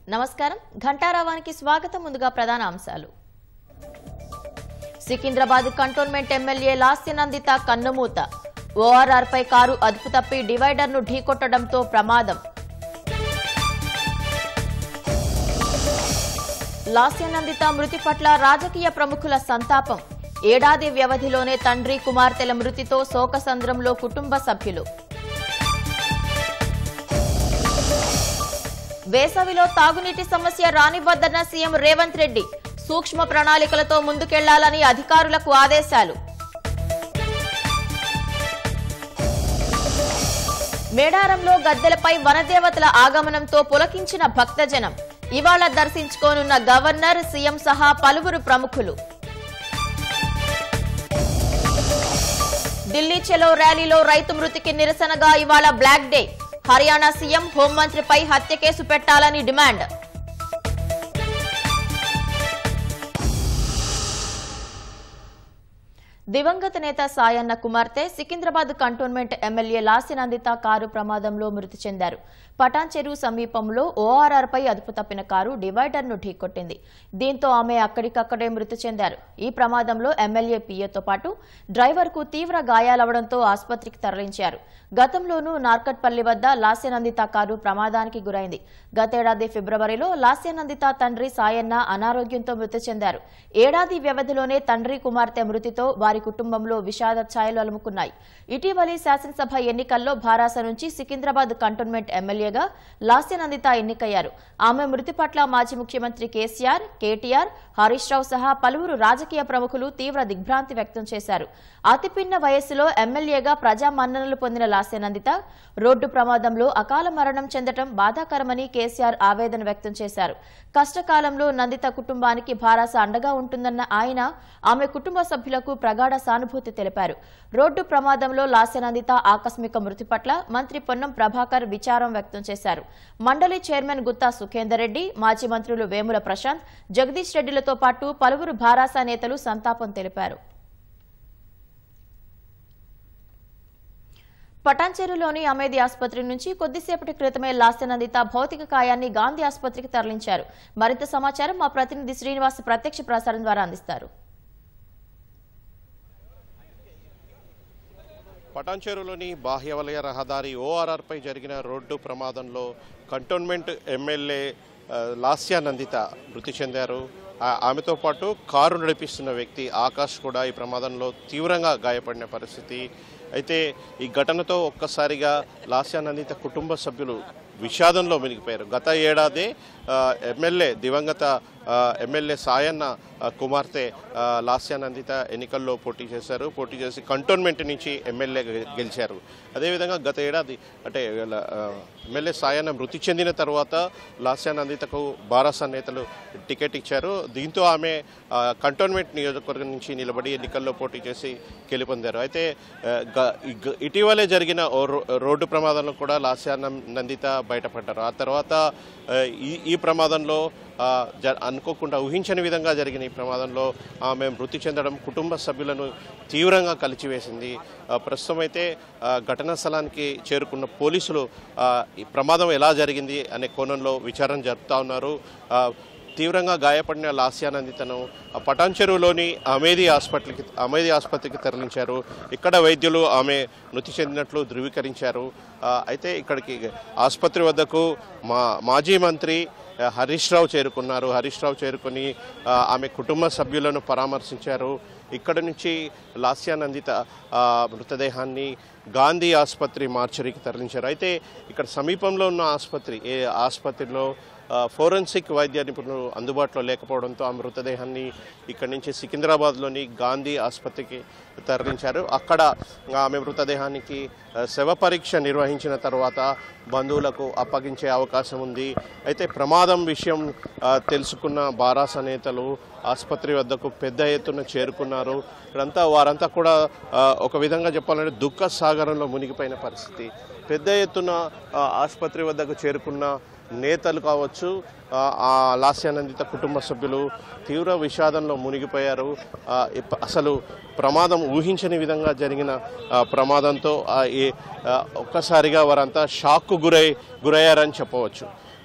నమస్కారం ఘంటారావానికి స్వాగతం ముందుగా ప్రధాన అంశాలు సికింద్రాబాద్ కంటోన్మెంట్ ఎమ్మెల్యే లాస్యనందిత కన్నుమూత ఓఆర్ఆర్ పై కారు అదుపు తప్పి డివైడర్ను ఢీకొట్టడంతో ప్రమాదం లాస్యనందిత మృతి పట్ల రాజకీయ ప్రముఖుల సంతాపం ఏడాది వ్యవధిలోనే తండ్రి కుమార్తెల మృతితో శోకసంద్రంలో కుటుంబ సభ్యులు వేసవిలో తాగునీటి సమస్య రానివ్వద్దన్న సీఎం రేవంత్ రెడ్డి సూక్ష్మ ప్రణాళికలతో ముందుకెళ్లాలని అధికారులకు ఆదేశాలు మేడారంలో గద్దెలపై వనదేవతల ఆగమనంతో పులకించిన భక్తజనం ఇవాళ దర్శించుకోనున్న గవర్నర్ సీఎం సహా పలువురు ప్రముఖులు ఢిల్లీ చెలో ర్యాలీలో రైతు మృతికి నిరసనగా ఇవాళ బ్లాక్ డే హర్యానా సీఎం హోంమంత్రిపై హత్య కేసు పెట్టాలని డిమాండ్ దివంగత నేత సాయన్న కుమార్తె Secunderabad cantonment MLA Lasya Nanditha car ప్రమాదంలో మృతి చెందారు పటాన్ చెరువు సమీపంలో ఓఆర్ఆర్ పై అదుపు తప్పిన కారు డివైడర్ ను ఢీకొట్టింది దీంతో ఆమె అక్కడికక్కడే మృతి చెందారు ఈ ప్రమాదంలో ఎమ్మెల్యే పిఏతో పాటు డ్రైవర్ కు తీవ్ర గాయాలవడంతో ఆసుపత్రికి తరలించారు గతంలోనూ నార్కట్పల్లి వద్ద లాస్యనందిత కారు ప్రమాదానికి గురైంది గతేడాది ఫిబ్రవరిలో లాస్యనందిత తండ్రి సాయన్న అనారోగ్యంతో మృతి చెందారు ఏడాది వ్యవధిలోనే తండ్రి కుమార్తె మృతితో వారి కుటుంబంలో విషాద ఛాయలు అలుముకున్నాయి ఇటీవలి శాసనసభ ఎన్నికల్లో భారాస నుంచి సికింద్రాబాద్ కంటోన్మెంట్ ఎమ్మెల్యేగా లాస్యనందిత ఎన్నికయ్యారు ఆమె మృతి పట్ల మాజీ ముఖ్యమంత్రి కేసీఆర్ కేటీఆర్ హరీష్ రావు సహా పలువురు రాజకీయ ప్రముఖులు తీవ్ర దిగ్భ్రాంతి వ్యక్తం చేశారు అతిపిన్న వయస్సులో ఎమ్మెల్యేగా ప్రజా మన్ననలు పొందిన లాస్యనందిత రోడ్డు ప్రమాదంలో అకాల మరణం చెందటం బాధాకరమని కేసీఆర్ ఆవేదన వ్యక్తం చేశారు కష్టకాలంలో నందిత కుటుంబానికి భారాస అండగా ఉంటుందన్న ఆయన ఆమె కుటుంబ సభ్యులకు ప్రగాఢ సానుభూతి తెలిపారు రోడ్డు ప్రమాదంలో లాస్యనందిత ఆకస్మిక మృతి పట్ల మంత్రి పొన్నం ప్రభాకర్ విచారం వ్యక్తం చేశారు మండలి చైర్మన్ గుత్తా సుఖేందర్ రెడ్డి మాజీ మంత్రులు వేముల ప్రశాంత్ జగదీష్ రెడ్డిలతో పాటు పలువురు భారాస నేతలు సంతాపం తెలిపారు పటాన్చేరులోని అమేది ఆసుపత్రి నుంచి కొద్దిసేపటి క్రితమే లాస్యనందిత భౌతిక కాయాన్ని గాంధీ ఆసుపత్రికి తరలించారు మరింత సమాచారం మా ప్రతినిధి శ్రీనివాస్ ప్రత్యక్ష ప్రసారం ద్వారా అందిస్తారు పటాన్చేరులోని బాహ్యవలయ రహదారి ఓఆర్ఆర్పై జరిగిన రోడ్డు ప్రమాదంలో కంటోన్మెంట్ ఎమ్మెల్యే ఆ, లాస్యా నందిత మృతి చెందారు ఆ- ఆమెతో పాటు కారు నడిపిస్తున్న వ్యక్తి ఆకాష్ కూడా ఈ ప్రమాదంలో తీవ్రంగా గాయపడిన పరిస్థితి అయితే ఈ ఘటనతో ఒక్కసారిగా లాస్యా నందిత కుటుంబ సభ్యులు విషాదంలో మునిగిపోయారు గత ఏడాది ఆ, ఎమ్మెల్యే దివంగత ఆ, ఎమ్మెల్యే సాయన్న ఆ, కుమార్తె ఆ, లాస్యానందిత ఎన్నికల్లో పోటీ చేశారు పోటీ చేసి కంటోన్మెంట్ నుంచి ఎమ్మెల్యే గె- గెలిచారు అదేవిధంగా గత ఏడాది అంటే వీళ్ళ, ఆ, ఎమ్మెల్యే సాయన్న మృతి చెందిన తర్వాత లాస్యానందితకు బారాస నేతలు టికెట్ ఇచ్చారు దీంతో ఆమె ఆ, కంటోన్మెంట్ నియోజకవర్గం నుంచి నిలబడి ఎన్నికల్లో పోటీ చేసి గెలుపొందారు అయితే ఆ, గ- ఇగ- ఇటీవలే జరిగిన ఓ రో- రోడ్డు ప్రమాదంలో కూడా లాస్యానం నందిత బయటపడ్డారు ఆ తర్వాత ఆ, ఈ ఈ ప్రమాదంలో ఆ, జ అనుకోకుండా ఊహించని విధంగా జరిగిన ఈ ప్రమాదంలో ఆమె మృతి చెందడం కుటుంబ సభ్యులను తీవ్రంగా కలిచివేసింది ఆ, ప్రస్తుతం అయితే ఆ, ఘటనా స్థలానికి చేరుకున్న పోలీసులు ఆ, ఈ ప్రమాదం ఎలా జరిగింది అనే కోణంలో విచారణ జరుపుతా ఉన్నారు ఆ, తీవ్రంగా గాయపడిన లాస్యానందితను ఆ పటాన్ చెరువులోని అమేది హాస్పిటల్కి అమేది ఆసుపత్రికి తరలించారు ఇక్కడ వైద్యులు ఆమె మృతి చెందినట్లు ధృవీకరించారు ఆ, అయితే ఇక్కడికి ఆసుపత్రి వద్దకు మా మాజీ మంత్రి ఆ, హరీష్ రావు చేరుకున్నారు హరీష్ రావు చేరుకుని ఆ, ఆమె కుటుంబ సభ్యులను పరామర్శించారు ఇక్కడ నుంచి లాస్యానందిత ఆ, మృతదేహాన్ని గాంధీ ఆసుపత్రి మార్చరీకి తరలించారు అయితే ఇక్కడ సమీపంలో ఉన్న ఆసుపత్రి ఏ ఆసుపత్రిలో ఆ, ఫోరెన్సిక్ వైద్య నిపుణులు అందుబాటులో లేకపోవడంతో ఆ మృతదేహాన్ని ఇక్కడి నుంచి సికింద్రాబాద్లోని గాంధీ ఆసుపత్రికి తరలించారు అక్కడ ఆమె మృతదేహానికి ఆ, శవ పరీక్ష నిర్వహించిన తర్వాత బంధువులకు అప్పగించే అవకాశం ఉంది అయితే ప్రమాదం విషయం ఆ, తెలుసుకున్న బారాస నేతలు ఆసుపత్రి వద్దకు పెద్ద ఎత్తున చేరుకున్నారు ఇక్కడంతా వారంతా కూడా ఆ, ఒక విధంగా చెప్పాలంటే దుఃఖ సాగరంలో మునిగిపోయిన పరిస్థితి పెద్ద ఎత్తున ఆ, ఆసుపత్రి వద్దకు చేరుకున్న నేతలు కావచ్చు ఆ, ఆ లాస్యానందిత కుటుంబ సభ్యులు తీవ్ర విషాదంలో మునిగిపోయారు ఆ, ఇప్ప- అసలు ప్రమాదం ఊహించని విధంగా జరిగిన ఆ, ప్రమాదంతో ఆ, ఈ, ఆ, ఒక్కసారిగా వారంతా షాక్కు గురై గురయ్యారని చెప్పవచ్చు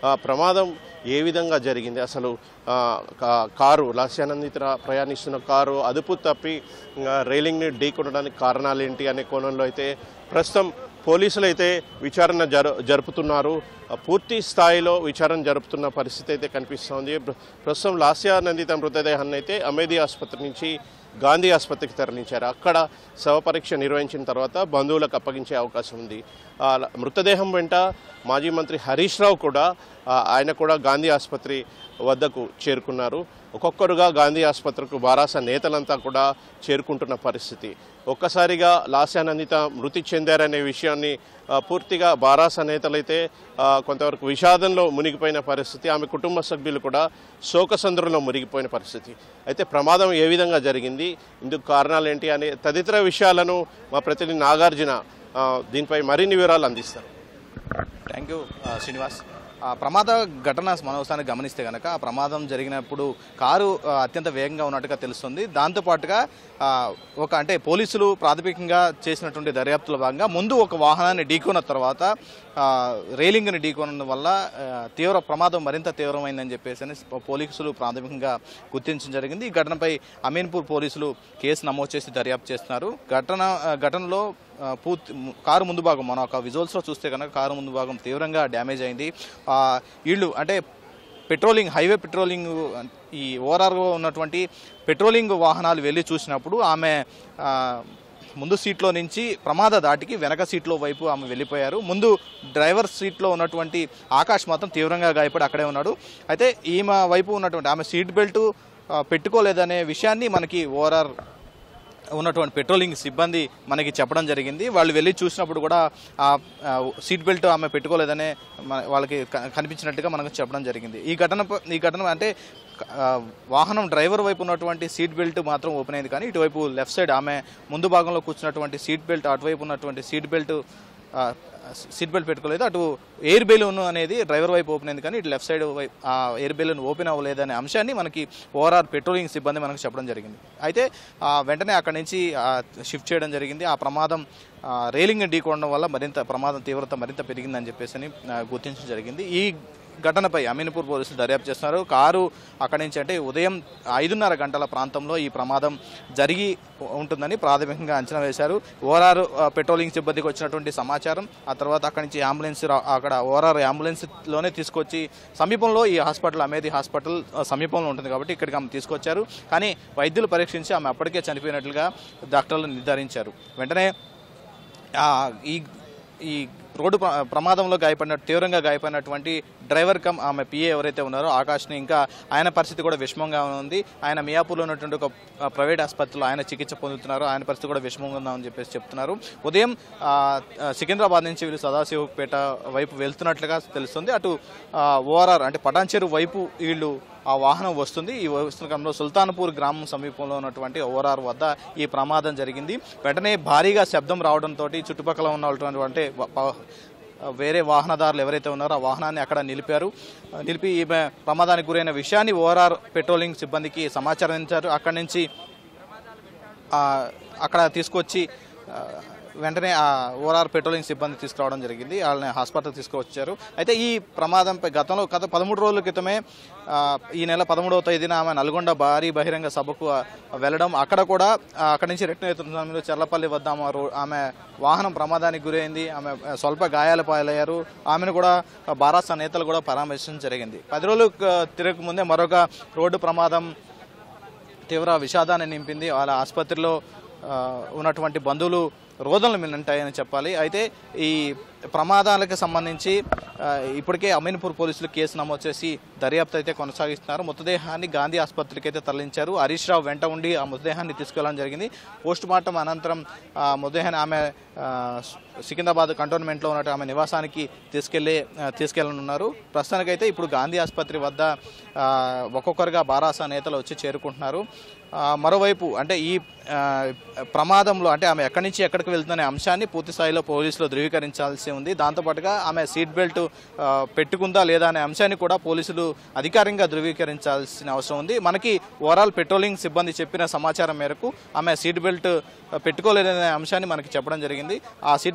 ఆ, ప్రమాదం ఏ విధంగా జరిగింది అసలు ఆ, కా- కారు లాస్యానందిత ప్రయాణిస్తున్న కారు అదుపు తప్పి ఆ, రైలింగ్ని ఢీకొనడానికి కారణాలు ఏంటి అనే కోణంలో అయితే ప్రస్తుతం పోలీసులు అయితే విచారణ జరు జరుపుతున్నారు ఆ, పూర్తి స్థాయిలో విచారణ జరుపుతున్న పరిస్థితి అయితే కనిపిస్తోంది ప్ర- ప్రస్తుతం లాస్యానందిత మృతదేహాన్ని అయితే అమేధి ఆసుపత్రి నుంచి గాంధీ ఆసుపత్రికి తరలించారు అక్కడ శవ పరీక్ష నిర్వహించిన తర్వాత బంధువులకు అప్పగించే అవకాశం ఉంది ఆ, ల- మృతదేహం వెంట మాజీ మంత్రి హరీష్ రావు కూడా ఆ, ఆయన కూడా గాంధీ ఆసుపత్రి వద్దకు చేరుకున్నారు ఒక్కొక్కరుగా గాంధీ ఆసుపత్రికి బారాస నేతలంతా కూడా చేరుకుంటున్న పరిస్థితి ఒక్కసారిగా లాస్యానందిత మృతి చెందారనే విషయాన్ని ఆ, పూర్తిగా బారాస నేతలైతే ఆ, కొంతవరకు విషాదంలో మునిగిపోయిన పరిస్థితి ఆమె కుటుంబ సభ్యులు కూడా శోకసంద్రంలో మునిగిపోయిన పరిస్థితి అయితే ప్రమాదం ఏ విధంగా జరిగింది ఇందుకు కారణాలు ఏంటి అనే తదితర విషయాలను మా ప్రతినిధి నాగార్జున ఆ, దీనిపై మరిన్ని వివరాలు అందిస్తారు థ్యాంక్ యూ ఆ, శ్రీనివాస్ ఆ ప్రమాద ఘటన మనం ఒకసారి గమనిస్తే కనుక ఆ ప్రమాదం జరిగినప్పుడు కారు ఆ, అత్యంత వేగంగా ఉన్నట్టుగా తెలుస్తుంది దాంతోపాటుగా ఆ, ఒక అంటే పోలీసులు ప్రాథమికంగా చేసినటువంటి దర్యాప్తుల భాగంగా ముందు ఒక వాహనాన్ని ఢీకొన్న తర్వాత ఆ, రైలింగ్ని ఢీకొనడం వల్ల ఆ, తీవ్ర ప్రమాదం మరింత తీవ్రమైందని చెప్పేసి అని పోలీసులు ప్రాథమికంగా గుర్తించడం జరిగింది ఈ ఘటనపై అమీన్పూర్ పోలీసులు కేసు నమోదు చేసి దర్యాప్తు చేస్తున్నారు ఘటన ఆ, ఘటనలో ఆ, పూర్తి ము- కారు ముందు భాగం మనం ఒక విజువల్స్లో చూస్తే కనుక కారు ముందు భాగం తీవ్రంగా డ్యామేజ్ అయింది ఆ, వీళ్ళు అంటే పెట్రోలింగ్ హైవే పెట్రోలింగ్ ఈ ఓవరాల్గా ఉన్నటువంటి పెట్రోలింగ్ వాహనాలు వెళ్ళి చూసినప్పుడు ఆమె ఆ, ముందు సీట్లో నుంచి ప్రమాద దాటికి వెనక సీట్లో వైపు ఆమె వెళ్ళిపోయారు ముందు డ్రైవర్ సీట్లో ఉన్నటువంటి ఆకాష్ మాత్రం తీవ్రంగా గాయపడి అక్కడే ఉన్నాడు అయితే ఈమె వైపు ఉన్నటువంటి ఆమె సీట్ బెల్ట్ ఆ, పెట్టుకోలేదనే విషయాన్ని మనకి ఓవరాల్ ఉన్నటువంటి పెట్రోలింగ్ సిబ్బంది మనకి చెప్పడం జరిగింది వాళ్ళు వెళ్ళి చూసినప్పుడు కూడా ఆ ఆ, సీట్ బెల్ట్ ఆమె పెట్టుకోలేదనే మన- వాళ్ళకి క- కనిపించినట్టుగా మనకు చెప్పడం జరిగింది ఈ ఘటన ప- ఈ ఘటన అంటే ఆ, వాహనం డ్రైవర్ వైపు ఉన్నటువంటి సీట్ బెల్ట్ మాత్రం ఓపెన్ అయింది కానీ ఇటువైపు లెఫ్ట్ సైడ్ ఆమె ముందు భాగంలో కూర్చున్నటువంటి సీట్ బెల్ట్ అటువైపు ఉన్నటువంటి సీట్ బెల్ట్ ఆ, సీట్ బెల్ట్ పెట్టుకోలేదు అటు ఎయిర్ బెలూన్ అనేది డ్రైవర్ వైపు ఓపెన్ అయింది కానీ ఇటు లెఫ్ట్ సైడ్ వైపు ఆ ఎయిర్ బెలూన్ ఓపెన్ అవ్వలేదు అనే అంశాన్ని మనకి ఓవరాల్ పెట్రోలింగ్ సిబ్బంది మనకు చెప్పడం జరిగింది అయితే ఆ, వెంటనే అక్కడి నుంచి ఆ, షిఫ్ట్ చేయడం జరిగింది ఆ ప్రమాదం ఆ, రైలింగ్ ఢీకొనడం వల్ల మరింత ప్రమాదం తీవ్రత మరింత పెరిగిందని చెప్పేసి అని, ఆ, గుర్తించడం జరిగింది ఈ ఘటనపై అమీన్పూర్ పోలీసులు దర్యాప్తు చేస్తున్నారు కారు అక్కడి నుంచి అంటే ఉదయం ఐదున్నర గంటల ప్రాంతంలో ఈ ప్రమాదం జరిగి ఉంటుందని ప్రాథమికంగా అంచనా వేశారు ఓఆర్ఆర్ పెట్రోలింగ్ సిబ్బందికి వచ్చినటువంటి సమాచారం ఆ తర్వాత అక్కడి నుంచి అంబులెన్స్ రా- అక్కడ ఓఆర్ఆర్ అంబులెన్స్లోనే తీసుకొచ్చి సమీపంలో ఈ హాస్పిటల్ అమేది హాస్పిటల్ ఆ, సమీపంలో ఉంటుంది కాబట్టి ఇక్కడికి ఆమె తీసుకొచ్చారు కానీ వైద్యులు పరీక్షించి ఆమె అప్పటికే చనిపోయినట్లుగా డాక్టర్లు నిర్ధారించారు వెంటనే ఆ, ఈ ఈ రోడ్డు ప్ర- ప్రమాదంలో గాయపడిన తీవ్రంగా గాయపడినటువంటి డ్రైవర్ కమ్ ఆమె పిఏ ఎవరైతే ఉన్నారో ఆకాష్ని ఇంకా ఆయన పరిస్థితి కూడా విషమంగా ఉంది ఆయన మియాపూర్లో ఉన్నటువంటి ఒక ఆ, ప్రైవేట్ ఆసుపత్రిలో ఆయన చికిత్స పొందుతున్నారు ఆయన పరిస్థితి కూడా విషమంగా ఉందని చెప్పేసి చెప్తున్నారు ఉదయం ఆ, ఆ, సికింద్రాబాద్ నుంచి వీళ్ళు సదాశివపేట వైపు వెళ్తున్నట్లుగా తెలుస్తుంది అటు ఓఆర్ఆర్ అంటే పటాన్చెరు వైపు వీళ్ళు ఆ వాహనం వస్తుంది ఈ వస్తున్న క్రమంలో సుల్తాన్పూర్ గ్రామం సమీపంలో ఉన్నటువంటి ఓఆర్ఆర్ వద్ద ఈ ప్రమాదం జరిగింది వెంటనే భారీగా శబ్దం రావడంతో చుట్టుపక్కల ఉన్నటువంటి వ- ప- వేరే వాహనదారులు ఎవరైతే ఉన్నారో ఆ వాహనాన్ని అక్కడ నిలిపారు నిలిపి ఈమె ప్రమాదానికి గురైన విషయాన్ని ఓఆర్ఆర్ పెట్రోలింగ్ సిబ్బందికి సమాచారం ఇచ్చారు అక్కడి నుంచి ఆ, అక్కడ తీసుకొచ్చి ఆ, వెంటనే ఆ ఓఆర్ఆర్ పెట్రోలింగ్ సిబ్బంది తీసుకురావడం జరిగింది వాళ్ళని హాస్పిటల్ తీసుకువచ్చారు అయితే ఈ ప్రమాదంపై గతంలో గత పదమూడు రోజుల క్రితమే ఆ, ఈ నెల పదమూడవ తేదీన ఆమె నల్గొండ భారీ బహిరంగ సభకు ఆ, వెళ్ళడం అక్కడ కూడా ఆ, అక్కడి నుంచి రిటర్న్ అవుతున్న సమయంలో చెర్లపల్లి వద్ద ఆమె రో- ఆమె వాహనం ప్రమాదానికి గురైంది ఆమె ఆ, స్వల్ప గాయాల పాలయ్యారు ఆమెను కూడా ఆ, బారాస నేతలు కూడా పరామర్శించడం జరిగింది పది రోజులు ఆ, తిరగక ముందే మరొక రోడ్డు ప్రమాదం తీవ్ర విషాదాన్ని నింపింది వాళ్ళ ఆసుపత్రిలో ఆ, ఉన్నటువంటి బంధువులు రోదనలు మిన్నంటాయని చెప్పాలి అయితే ఈ ప్రమాదాలకు సంబంధించి ఆ, ఇప్పటికే అమీన్పూర్ పోలీసులు కేసు నమోదు చేసి దర్యాప్తు అయితే కొనసాగిస్తున్నారు మృతదేహాన్ని గాంధీ ఆసుపత్రికి అయితే తరలించారు హరీష్ రావు వెంట ఉండి ఆ మృతదేహాన్ని తీసుకెళ్లడం జరిగింది పోస్ట్ మార్టం అనంతరం ఆ మృతదేహాన్ని ఆమె ఆ, సికింద్రాబాద్ కంటోన్మెంట్లో ఉన్న ఆమె నివాసానికి తీసుకెళ్లే ఆ, తీసుకెళ్లనున్నారు ప్రస్తుతానికైతే ఇప్పుడు గాంధీ ఆసుపత్రి వద్ద ఆ, ఒక్కొక్కరుగా బారాస నేతలు వచ్చి చేరుకుంటున్నారు ఆ, మరోవైపు అంటే ఈ ఆ, ప్రమాదంలో అంటే ఆమె ఎక్కడి నుంచి ఎక్కడికి వెళ్తుందనే అంశాన్ని పూర్తి స్థాయిలో పోలీసులు ధృవీకరించాల్సి ఉంది దాంతోపాటుగా ఆమె సీట్ బెల్ట్ ఆ, పెట్టుకుందా లేదా అనే అంశాన్ని కూడా పోలీసులు అధికారికంగా ధృవీకరించాల్సిన అవసరం ఉంది మనకి ఓవరాల్ పెట్రోలింగ్ సిబ్బంది చెప్పిన సమాచారం మేరకు ఆమె సీట్ బెల్ట్ పెట్టుకోలేదనే అంశాన్ని మనకి చెప్పడం జరిగింది ఆ సీట్ బెల్ట్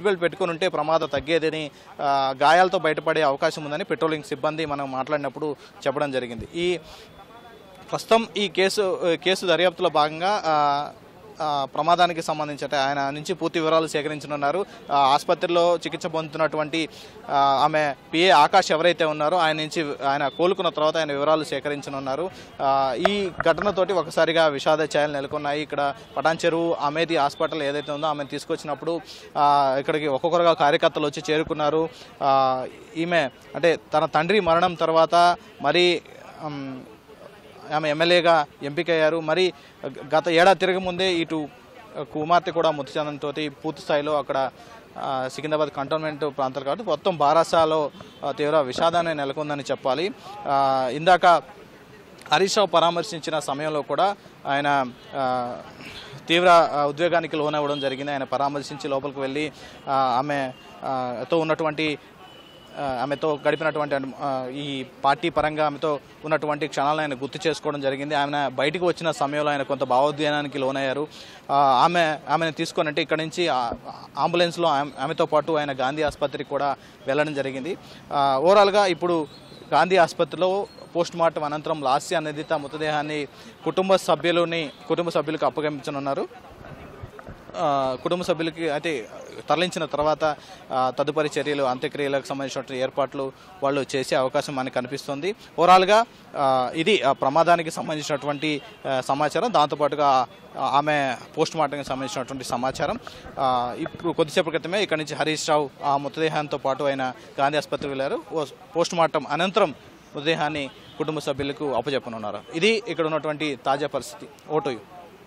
బెల్ట్ పెట్టుకుని ఉంటే ప్రమాదం తగ్గేదని ఆ, గాయాలతో బయటపడే అవకాశం ఉందని పెట్రోలింగ్ సిబ్బంది మనం మాట్లాడినప్పుడు చెప్పడం జరిగింది ఈ ప్రస్తుతం ఈ కేసు కేసు దర్యాప్తులో భాగంగా ఆ, ఆ, ప్రమాదానికి సంబంధించి అంటే ఆయన నుంచి పూర్తి వివరాలు సేకరించనున్నారు ఆ, ఆసుపత్రిలో చికిత్స పొందుతున్నటువంటి ఆ, ఆమె పిఏ ఆకాష్ ఎవరైతే ఉన్నారో ఆయన నుంచి ఆయన కోలుకున్న తర్వాత ఆయన వివరాలు సేకరించనున్నారు ఆ, ఈ ఘటనతోటి ఒకసారిగా విషాద ఛాయలు నెలకొన్నాయి ఇక్కడ పటాన్ చెరువు అమేది హాస్పిటల్ ఏదైతే ఉందో ఆమెను తీసుకొచ్చినప్పుడు ఆ, ఇక్కడికి ఒక్కొక్కరుగా కార్యకర్తలు వచ్చి చేరుకున్నారు ఆ, ఈమె అంటే తన తండ్రి మరణం తర్వాత మరి ఉమ్, ఆమె ఎమ్మెల్యేగా ఎంపికయ్యారు మరి గత ఏడాది తిరగ ముందే ఇటు కుమార్తె కూడా మృతి చెందడంతో పూర్తి స్థాయిలో అక్కడ ఆ, సికింద్రాబాద్ కంటోన్మెంట్ ప్రాంతాలు కాబట్టి మొత్తం బారాసాలో ఆ, తీవ్ర విషాదాన్ని నెలకొందని చెప్పాలి ఆ, ఇందాక హరీష్ రావు పరామర్శించిన సమయంలో కూడా ఆయన ఆ, తీవ్ర ఆ, ఉద్వేగానికి లోనవ్వడం జరిగింది ఆయన పరామర్శించి లోపలికి వెళ్ళి ఆ, ఆమె ఆ, తో ఉన్నటువంటి ఆ, ఆమెతో గడిపినటువంటి ఆ, ఈ పార్టీ పరంగా ఆమెతో ఉన్నటువంటి క్షణాలను ఆయన గుర్తు చేసుకోవడం జరిగింది ఆమె బయటికి వచ్చిన సమయంలో ఆయన కొంత భావోద్వేగానికి లోనయ్యారు ఆ, ఆమె ఆమెను తీసుకొని అంటే ఇక్కడ నుంచి ఆ, అంబులెన్స్లో ఆమె- ఆమెతో పాటు ఆయన గాంధీ ఆసుపత్రికి కూడా వెళ్ళడం జరిగింది ఆ, ఓవరాల్గా ఇప్పుడు గాంధీ ఆసుపత్రిలో పోస్ట్ మార్టం అనంతరం లాస్య అనేది తమ మృతదేహాన్ని కుటుంబ సభ్యులని కుటుంబ సభ్యులకు అప్పగించనున్నారు ఆ, కుటుంబ సభ్యులకి అయితే తరలించిన తర్వాత ఆ, తదుపరి చర్యలు అంత్యక్రియలకు సంబంధించినటువంటి ఏర్పాట్లు వాళ్ళు చేసే అవకాశం మనకు కనిపిస్తుంది ఓవరాల్గా ఆ, ఇది ఆ ప్రమాదానికి సంబంధించినటువంటి ఆ, సమాచారం దాంతోపాటుగా ఆ, ఆమె పోస్ట్ మార్టంకి సంబంధించినటువంటి సమాచారం ఆ, ఇప్పుడు కొద్దిసేపటి క్రితమే ఇక్కడ నుంచి హరీష్ రావు ఆ మృతదేహంతో పాటు ఆయన గాంధీ ఆసుపత్రికి వెళ్ళారు ఓ- పోస్ట్ మార్టం అనంతరం మృతదేహాన్ని కుటుంబ సభ్యులకు అప్పచెప్పనున్నారు ఇది ఇక్కడ ఉన్నటువంటి తాజా పరిస్థితి ఓటోయు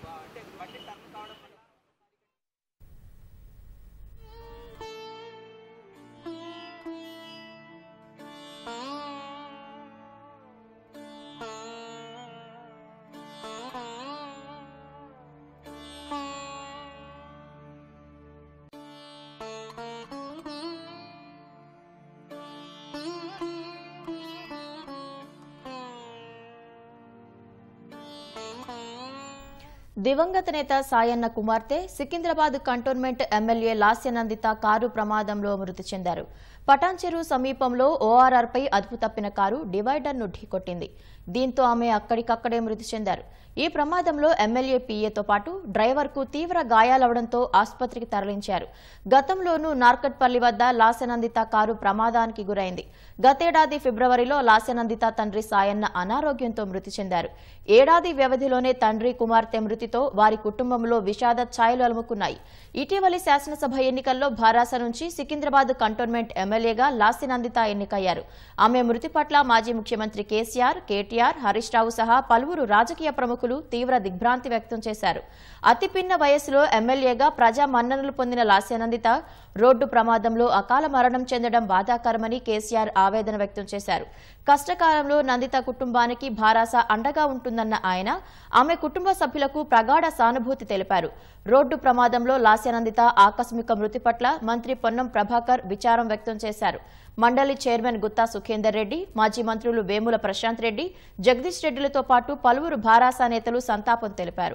దివంగత నేత సాయన్న కుమార్తె Secunderabad cantonment MLA Lasya Nanditha car ప్రమాదంలో మృతి చెందారు పటాన్చెరు సమీపంలో ఓఆర్ఆర్పై అదుపు తప్పిన కారు డివైడర్ను ఢీకొట్టింది దీంతో ఆమె అక్కడికక్కడే మృతి చెందారు ఈ ప్రమాదంలో ఎమ్మెల్యే పీఏతో పాటు డ్రైవర్కు తీవ్ర గాయాలవడంతో ఆసుపత్రికి తరలించారు గతంలోనూ నార్కట్పల్లి వద్ద లాసనందిత కారు ప్రమాదానికి గురైంది గతేడాది ఫిబ్రవరిలో లాసనందిత తండ్రి సాయన్న అనారోగ్యంతో మృతి చెందారు ఏడాది వ్యవధిలోనే తండ్రి కుమార్తె మృతితో వారి కుటుంబంలో విషాద ఛాయలు అలుముకున్నాయి ఇటీవలి శాసనసభ ఎన్నికల్లో భారాస నుంచి సికింద్రాబాద్ కంటోన్మెంట్ ఎమ్మెల్యేగా లాసినందిత ఎన్నికయ్యారు ఆమె మృతి పట్ల మాజీ ముఖ్యమంత్రి కేసీఆర్ కేటీఆర్ హరీష్ రావు సహా పలువురు రాజకీయ ప్రముఖులు తీవ్ర దిగ్భ్రాంతి వ్యక్తం చేశారు అతి పిన్న వయసులో ఎమ్మెల్యేగా ప్రజా మన్ననలు పొందిన లాస్యానందిత రోడ్డు ప్రమాదంలో అకాల మరణం చెందడం బాధాకరమని కేసీఆర్ ఆవేదన వ్యక్తం చేశారు కష్టకాలంలో నందిత కుటుంబానికి భారాస అండగా ఉంటుందన్న ఆయన ఆమె కుటుంబ సభ్యులకు ప్రగాఢ సానుభూతి తెలిపారు రోడ్డు ప్రమాదంలో లాస్యానందిత ఆకస్మిక మృతి పట్ల మంత్రి పొన్నం ప్రభాకర్ విచారం వ్యక్తం చేశారు మండలి చైర్మన్ గుత్తా సుఖేందర్ రెడ్డి మాజీ మంత్రులు వేముల ప్రశాంత్ రెడ్డి జగదీష్ రెడ్డిలతో పాటు పలువురు భారాస నేతలు సంతాపం తెలిపారు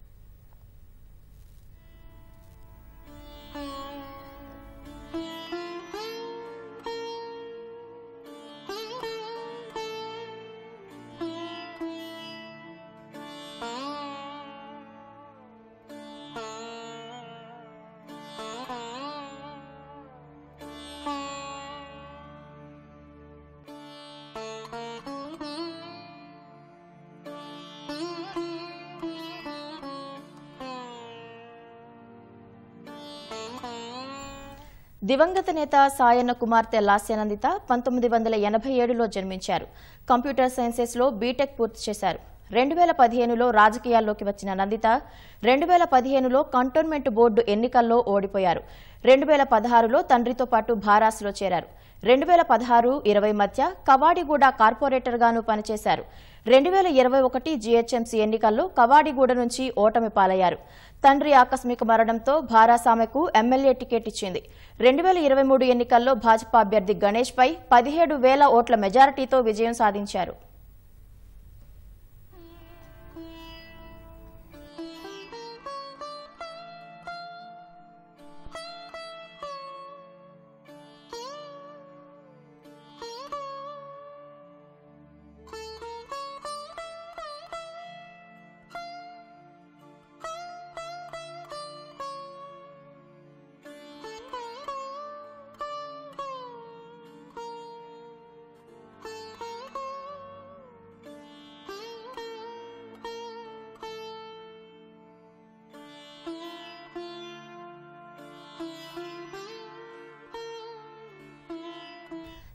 దివంగత నేత సాయన్న కుమార్తె లాస్యానందిత పంతొమ్మిది వందల ఎనభై ఏడులో జన్మించారు కంప్యూటర్ సైన్సెస్లో బీటెక్ పూర్తి చేశారు రెండు వేల పదిహేనులో రాజకీయాల్లోకి వచ్చిన నందిత రెండు వేల పదిహేనులో కంటోన్మెంట్ బోర్డు ఎన్నికల్లో ఓడిపోయారు రెండు వేల పదహారులో తండ్రితో పాటు భారాస్లో చేరారు రెండు వేల పదహారు ఇరవై మధ్య కవాడిగూడ కార్పొరేటర్గాను పనిచేశారు రెండు వేల ఇరవై ఒకటి జీహెచ్ఎంసీ ఎన్నికల్లో కవాడిగూడ నుంచి ఓటమి పాలయ్యారు తండ్రి ఆకస్మిక మరణంతో భారాసామెకు ఎమ్మెల్యే టికెట్ ఇచ్చింది రెండు వేల ఇరవై మూడు ఎన్నికల్లో భాజపా అభ్యర్థి గణేష్ పై పదిహేడు వేల ఓట్ల మెజారిటీతో విజయం సాధించారు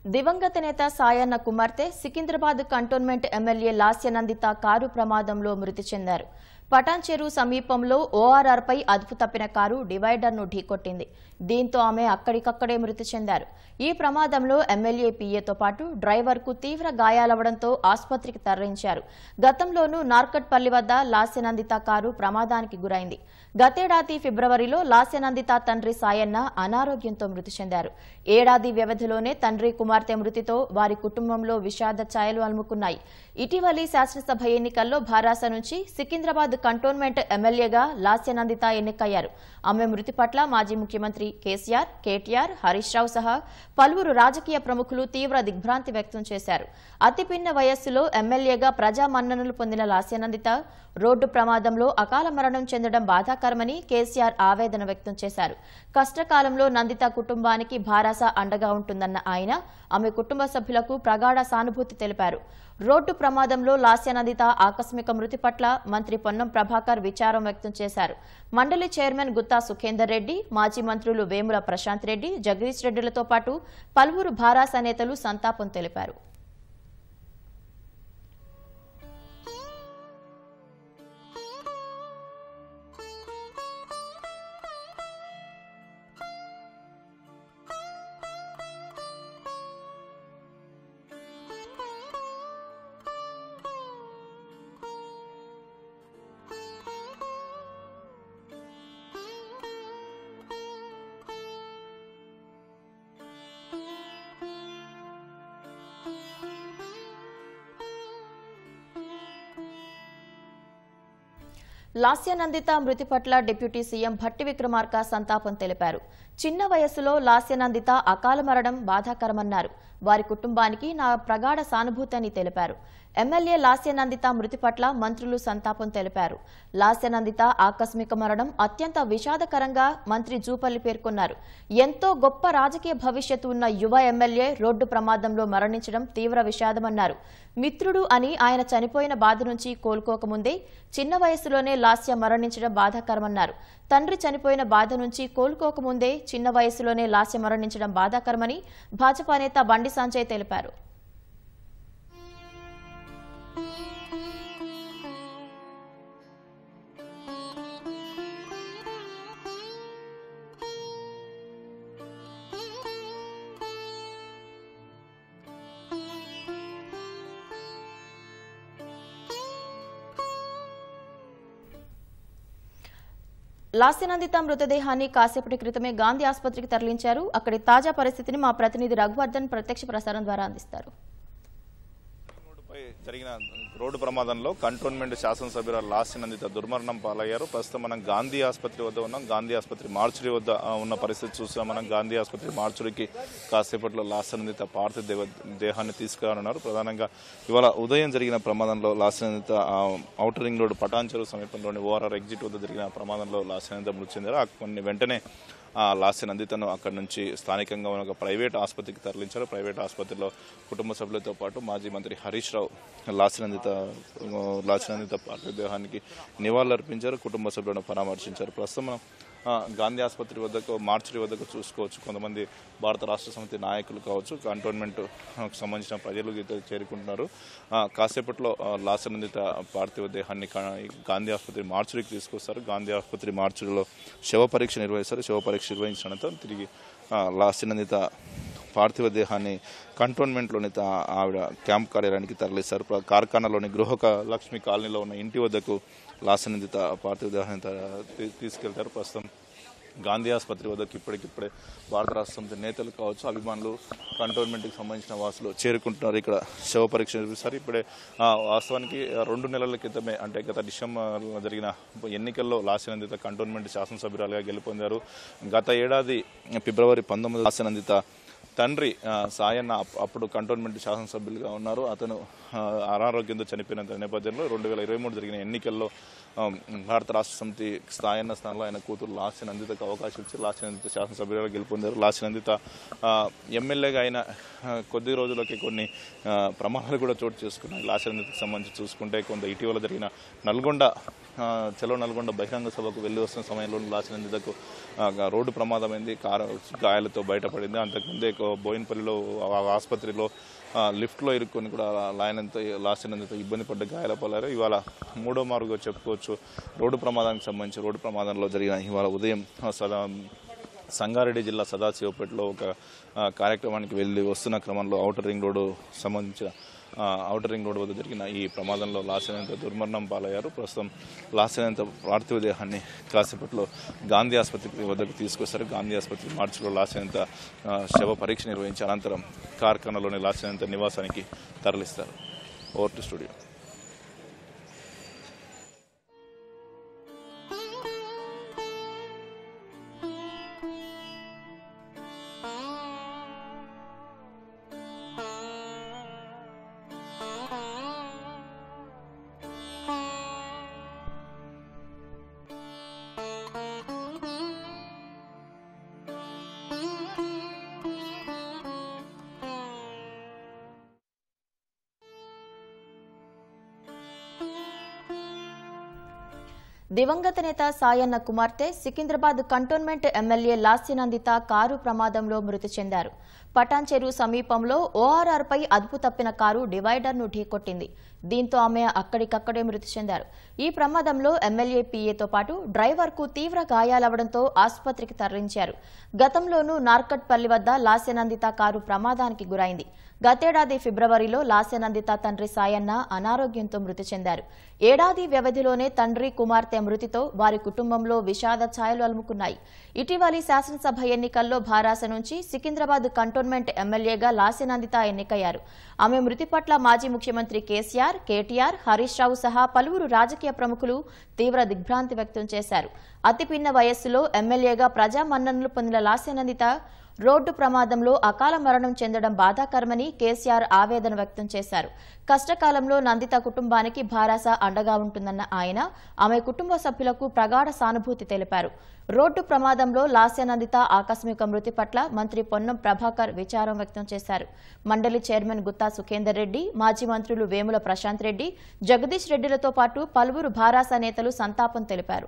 దివంగత నేత సాయన్న కుమార్తె Secunderabad cantonment MLA Lasya Nanditha car ప్రమాదంలో మృతి చెందారు పటాన్ చెరువు సమీపంలో ఓఆర్ఆర్పై అదుపు తప్పిన కారు డివైడర్ను ఢీకొట్టింది దీంతో ఆమె అక్కడికక్కడే మృతి చెందారు ఈ ప్రమాదంలో ఎమ్మెల్యే పీఏతో పాటు డ్రైవర్కు తీవ్ర గాయాలవడంతో ఆసుపత్రికి తరలించారు గతంలోనూ నార్కట్పల్లి వద్ద లాస్యనందిత కారు ప్రమాదానికి గురైంది గతేడాది ఫిబ్రవరిలో లాస్యనందిత తండ్రి సాయన్న అనారోగ్యంతో మృతి చెందారు ఏడాది వ్యవధిలోనే తండ్రి కుమార్తె మృతితో వారి కుటుంబంలో విషాద ఛాయలు అలుముకున్నాయి ఇటీవలి శాసనసభ ఎన్నికల్లో భారాస నుంచి సికింద్రాబాద్ కంటోన్మెంట్ ఎమ్మెల్యేగా లాస్యనందిత ఎన్నికయ్యారు ఆమె మృతి పట్ల మాజీ ముఖ్యమంత్రి కేసీఆర్ కేటీఆర్ హరీష్ రావు సహా పలువురు రాజకీయ ప్రముఖులు తీవ్ర దిగ్భ్రాంతి వ్యక్తం చేశారు అతి పిన్న వయస్సులో ఎమ్మెల్యేగా ప్రజా మన్ననలు పొందిన లాస్యనందిత రోడ్డు ప్రమాదంలో అకాల మరణం చెందడం బాధాకరమని కేసీఆర్ ఆవేదన వ్యక్తం చేశారు కష్టకాలంలో నందిత కుటుంబానికి భారాస అండగా ఉంటుందన్న ఆయన ఆమె కుటుంబ సభ్యులకు ప్రగాఢ సానుభూతి తెలిపారు రోడ్డు ప్రమాదంలో లాస్యనందిత ఆకస్మిక మృతి పట్ల మంత్రి పొన్నం ప్రభాకర్ విచారం వ్యక్తం చేశారు మండలి చైర్మన్ గుత్తా సుఖేందర్ రెడ్డి మాజీ మంత్రులు వేముల ప్రశాంత్ రెడ్డి జగదీష్ రెడ్డిలతో పాటు పలువురు భారాస నేతలు సంతాపం తెలిపారు లాస్యనందిత మృతి పట్ల డిప్యూటీ సీఎం భట్టి విక్రమార్క సంతాపం తెలిపారు చిన్న వయస్సులో లాస్యనందిత అకాల మరణం బాధాకరమన్నారు వారి కుటుంబానికి నా ప్రగాఢ సానుభూతి అని తెలిపారు ఎమ్మెల్యే లాస్యనందిత మృతి పట్ల మంత్రులు సంతాపం తెలిపారు లాస్యనందిత ఆకస్మిక మరణం అత్యంత విషాదకరంగా మంత్రి జూపల్లి పేర్కొన్నారు ఎంతో గొప్ప రాజకీయ భవిష్యత్తు ఉన్న యువ ఎమ్మెల్యే రోడ్డు ప్రమాదంలో మరణించడం తీవ్ర విషాదమన్నారు మిత్రుడు అని ఆయన చనిపోయిన బాధ నుంచి కోలుకోకముందే చిన్న వయసులోనే లాస్య మరణించడం బాధాకరమన్నారు తండ్రి చనిపోయిన బాధ నుంచి కోలుకోకముందే చిన్న వయసులోనే లాస్య మరణించడం బాధాకరమని భాజపా నేత బండి సంజయ్ తెలిపారు లాస్యనందిత మృతదేహాన్ని కాసేపటి క్రితమే గాంధీ ఆసుపత్రికి తరలించారు అక్కడి తాజా పరిస్థితిని మా ప్రతినిధి రఘువర్ధన్ ప్రత్యక్ష ప్రసారం ద్వారా అందిస్తారు రోడ్డుపై జరిగిన రోడ్డు ప్రమాదంలో కంటోన్మెంట్ శాసనసభ్యురాలు లాస్యనందిత దుర్మరణం పాలయ్యారు ప్రస్తుతం మనం గాంధీ ఆసుపత్రి వద్ద ఉన్నాం గాంధీ ఆసుపత్రి మార్చురీ వద్ద ఆ, ఉన్న పరిస్థితి చూస్తున్నాం మనం గాంధీ ఆసుపత్రి మార్చురీకి కాసేపట్లో లాస్యనందిత పార్థివ దేవ దేహాన్ని తీసుకురానున్నారు ప్రధానంగా ఇవాళ ఉదయం జరిగిన ప్రమాదంలో లాస్యనందిత ఆ, ఔటర్ రింగ్ రోడ్ పటాన్ చెరువు సమీపంలోని ఓఆర్ఆర్ ఎగ్జిట్ వద్ద జరిగిన ప్రమాదంలో లాస్యనందిత మృతి చెందారు ఆ కొన్ని వెంటనే ఆ లాస్య నందితను అక్కడి నుంచి స్థానికంగా ఉన్న ఒక ప్రైవేట్ ఆసుపత్రికి తరలించారు ప్రైవేట్ ఆసుపత్రిలో కుటుంబ సభ్యులతో పాటు మాజీ మంత్రి హరీష్ రావు లాస్య నందిత లాస్య నందిత పార్థివ దేహానికి నివాళులర్పించారు కుటుంబ సభ్యులను పరామర్శించారు ప్రస్తుతం మనం, ఆ, గాంధీ ఆసుపత్రి వద్దకు మార్చురి వద్దకు చూసుకోవచ్చు కొంతమంది భారత రాష్ట్ర సమితి నాయకులు కావచ్చు కంటోన్మెంట్ సంబంధించిన ప్రజలు ఇద్దరు చేరుకుంటున్నారు ఆ, కాసేపట్లో ఆ, లాసనందిత పార్థివ దేహాన్ని కా- గాంధీ ఆసుపత్రి మార్చురికి తీసుకొస్తారు గాంధీ ఆసుపత్రి మార్చురిలో శవ పరీక్ష నిర్వహిస్తారు శవ పరీక్ష నిర్వహించిన అనంతరం తిరిగి ఆ, లాసనందిత పార్థివ దేహాన్ని కంటోన్మెంట్లోని తా- ఆవిడ క్యాంప్ కార్యాలయానికి తరలిస్తారు ప్ర- కార్ఖానాలోని గృహక లక్ష్మి కాలనీలో ఉన్న ఇంటి వద్దకు లాసనందిత పార్థివ దేహాన్ని త- తీ- తీసుకెళ్తారు ప్రస్తుతం గాంధీ ఆసుపత్రి వద్దకు ఇప్పటికిప్పుడే భారత రాష్ట్ర సమితి నేతలు కావచ్చు అభిమానులు కంటోన్మెంట్కి సంబంధించిన వాసులు చేరుకుంటున్నారు ఇక్కడ శవ పరీక్ష నిర్వహిస్తారు ఇప్పుడే ఆ, వాస్తవానికి రెండు నెలల క్రితమే అంటే గత డిసెంబర్లో జరిగిన ఎన్నికల్లో లాసినందిత కంటోన్మెంట్ శాసనసభ్యురాలుగా గెలుపొందారు గత ఏడాది ఫిబ్రవరి పంతొమ్మిది లాసినందిత తండ్రి ఆ, సాయన్న అప్- అప్పుడు కంటోన్మెంట్ శాసనసభ్యులుగా ఉన్నారు అతను ఆ, అనారోగ్యంతో చనిపోయిన నేపథ్యంలో రెండు వేల ఇరవై మూడు జరిగిన ఎన్నికల్లో ఆ, భారత రాష్ట్ర సమితి స్థాయన్న స్థానంలో ఆయన కూతురు లాస్య నందితకు అవకాశం ఇచ్చి లాస్య నందిత శాసనసభ్యులుగా గెలుపొందారు లాస్య నందిత ఆ, ఎమ్మెల్యేగా అయిన ఆ, కొద్ది రోజులకి కొన్ని ఆ, ప్రమాదాలు కూడా చోటు చేసుకున్నాయి లాస్య నందితకు సంబంధించి చూసుకుంటే కొంత ఇటీవల జరిగిన నల్గొండ ఆ, చలో నల్గొండ బహిరంగ సభకు వెళ్ళి వస్తున్న సమయంలో లాసినందుకు రోడ్డు ప్రమాదమైంది కారు గాయాలతో బయటపడింది అంతకుముందే ఒక బోయినపల్లిలో ఆ ఆసుపత్రిలో ఆ, లిఫ్ట్లో ఇరుక్కొని కూడా లాయనంత లాసినందుతో ఇబ్బంది పడ్డ గాయాల పాలారు ఇవాళ మూడో మారుగా చెప్పుకోవచ్చు రోడ్డు ప్రమాదానికి సంబంధించి రోడ్డు ప్రమాదంలో జరిగిన ఇవాళ ఉదయం ఆ, సదా సంగారెడ్డి జిల్లా సదాశివపేటలో ఒక ఆ, కార్యక్రమానికి వెళ్ళి వస్తున్న క్రమంలో ఔటర్ రింగ్ రోడ్డు సంబంధించిన ఆ, ఔటర్ రింగ్ రోడ్డు వద్ద జరిగిన ఈ ప్రమాదంలో లాసినంత దుర్మరణం పాలయ్యారు ప్రస్తుతం లాసినంత పార్థివ దేహాన్ని కాసేపట్లో గాంధీ ఆసుపత్రికి వద్దకు తీసుకొస్తారు గాంధీ ఆసుపత్రి మార్చిలో లాసినంత ఆ, శవ పరీక్ష నిర్వహించి అనంతరం కార్ఖానాలోని లాసినంత నివాసానికి తరలిస్తారు ఓవర్ టు స్టూడియో దివంగత నేత సాయన్న కుమార్తె Secunderabad cantonment MLA Lasya Nanditha car ప్రమాదంలో మృతి చెందారు పటాన్చెరు సమీపంలో ఓఆర్ఆర్పై అదుపు తప్పిన కారు డివైడర్ను ఢీకొట్టింది దీంతో ఆమె అక్కడికక్కడే మృతి చెందారు ఈ ప్రమాదంలో ఎమ్మెల్యే పీఏతో పాటు డ్రైవర్కు తీవ్ర గాయాలవడంతో ఆసుపత్రికి తరలించారు గతంలోనూ నార్కట్పల్లి వద్ద లాస్యనందిత కారు ప్రమాదానికి గురైంది గతేడాది ఫిబ్రవరిలో లాస్యనందిత తండ్రి సాయన్న అనారోగ్యంతో మృతి చెందారు ఏడాది వ్యవధిలోనే తండ్రి కుమార్తె మృతితో వారి కుటుంబంలో విషాద ఛాయలు అలుముకున్నాయి ఇటీవలి శాసనసభ ఎన్నికల్లో భారాస నుంచి సికింద్రాబాద్ కంటోన్మెంట్ ఎమ్మెల్యేగా లాస్యనందిత ఎన్నికయ్యారు ఆమె మృతి పట్ల మాజీ ముఖ్యమంత్రి కేసీఆర్ కేటీఆర్ హరీష్ రావు సహా పలువురు రాజకీయ ప్రముఖులు తీవ్ర దిగ్భ్రాంతి వ్యక్తం చేశారు అతి పిన్న వయస్సులో ఎమ్మెల్యేగా ప్రజా మన్ననలు పొందిన లాస్యనందిత రోడ్డు ప్రమాదంలో అకాల మరణం చెందడం బాధాకరమని కేసీఆర్ ఆవేదన వ్యక్తం చేశారు కష్టకాలంలో నందిత కుటుంబానికి భారాస అండగా ఉంటుందన్న ఆయన ఆమె కుటుంబ సభ్యులకు ప్రగాఢ సానుభూతి తెలిపారు రోడ్డు ప్రమాదంలో లాస్యనందిత ఆకస్మిక మృతి పట్ల మంత్రి పొన్నం ప్రభాకర్ విచారం వ్యక్తం చేశారు మండలి చైర్మన్ గుత్తా సుఖేందర్ రెడ్డి మాజీ మంత్రులు వేముల ప్రశాంత్ రెడ్డి జగదీష్ రెడ్డిలతో పాటు పలువురు భారాస నేతలు సంతాపం తెలిపారు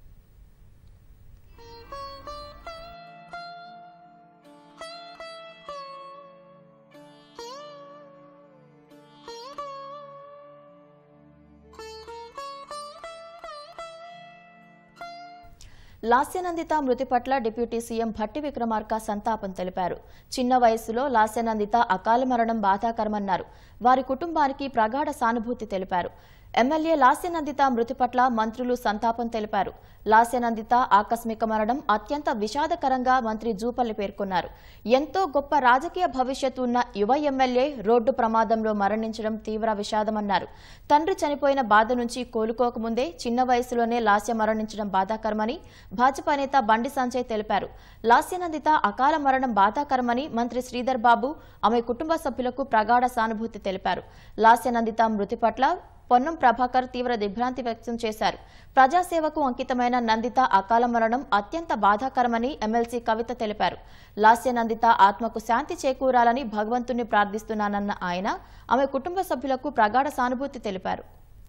లాస్యనందిత మృతి పట్ల డిప్యూటీ సీఎం భట్టి విక్రమార్క సంతాపం తెలిపారు చిన్న వయస్సులో లాస్యనందిత అకాల మరణం బాధాకరమన్నారు వారి కుటుంబానికి ప్రగాఢ సానుభూతి తెలిపారు ఎమ్మెల్యే లాస్యనందిత మృతి పట్ల మంత్రులు సంతాపం తెలిపారు లాస్యనందిత ఆకస్మిక మరణం అత్యంత విషాదకరంగా మంత్రి జూపల్లి పేర్కొన్నారు ఎంతో గొప్ప రాజకీయ భవిష్యత్తు ఉన్న యువ ఎమ్మెల్యే రోడ్డు ప్రమాదంలో మరణించడం తీవ్ర విషాదమన్నారు తండ్రి చనిపోయిన బాధ నుంచి కోలుకోకముందే చిన్న వయసులోనే లాస్య మరణించడం బాధాకరమని భాజపా నేత బండి సంజయ్ తెలిపారు లాస్యనందిత అకాల మరణం బాధాకరమని మంత్రి శ్రీధర్ బాబు ఆమె కుటుంబ సభ్యులకు ప్రగాఢ సానుభూతి తెలిపారు లాస్యనందిత మృతి పట్ల పొన్నం ప్రభాకర్ తీవ్ర దిగ్భ్రాంతి వ్యక్తం చేశారు ప్రజాసేవకు అంకితమైన నందిత అకాల మరణం అత్యంత బాధాకరమని ఎమ్మెల్సీ కవిత తెలిపారు లాస్య నందిత ఆత్మకు శాంతి చేకూరాలని భగవంతుణ్ణి ప్రార్థిస్తున్నానన్న ఆయన ఆమె కుటుంబ సభ్యులకు ప్రగాఢ సానుభూతి తెలిపారు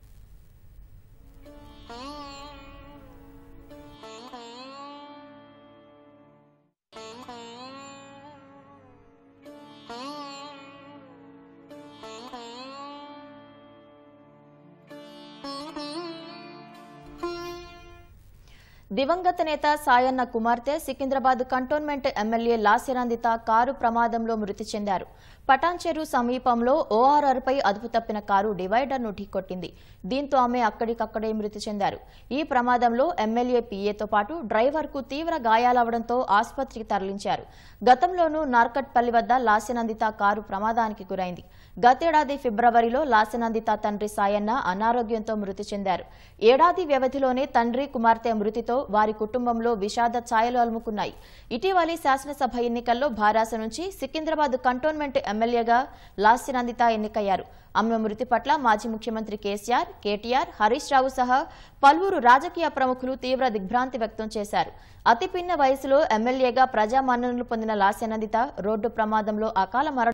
దివంగత నేత సాయన్న కుమార్తె Secunderabad cantonment MLA Lasya Nanditha car ప్రమాదంలో మృతి చెందారు పటాన్చెరు సమీపంలో ఓఆర్ఆర్పై అదుపు తప్పిన కారు డివైడర్ను ఢీకొట్టింది దీంతో ఆమె అక్కడికక్కడే మృతి చెందారు ఈ ప్రమాదంలో ఎమ్మెల్యే పీఏతో పాటు డ్రైవర్కు తీవ్ర గాయాలవడంతో ఆసుపత్రికి తరలించారు గతంలోనూ నార్కట్పల్లి వద్ద లాస్యనందిత కారు ప్రమాదానికి గురైంది గతేడాది ఫిబ్రవరిలో లాస్యనందిత తండ్రి సాయన్న అనారోగ్యంతో మృతి చెందారు ఏడాది వ్యవధిలోనే తండ్రి కుమార్తె మృతితో వారి కుటుంబంలో విషాద ఛాయలు అలుముకున్నాయి ఇటీవలి శాసనసభ ఎన్నికల్లో భారాస నుంచి సికింద్రాబాద్ కంటోన్మెంట్ ఎమ్మెల్యేగా లాస్యనందిత ఎన్నికయ్యారు ఆమె మృతి పట్ల మాజీ ముఖ్యమంత్రి కేసీఆర్ కేటీఆర్ హరీష్ రావు సహా పలువురు రాజకీయ ప్రముఖులు తీవ్ర దిగ్భ్రాంతి వ్యక్తం చేశారు అతి పిన్న వయసులో ఎమ్మెల్యేగా ప్రజా మన్ననలు పొందిన లాస్యనందిత రోడ్డు ప్రమాదంలో అకాల మరణం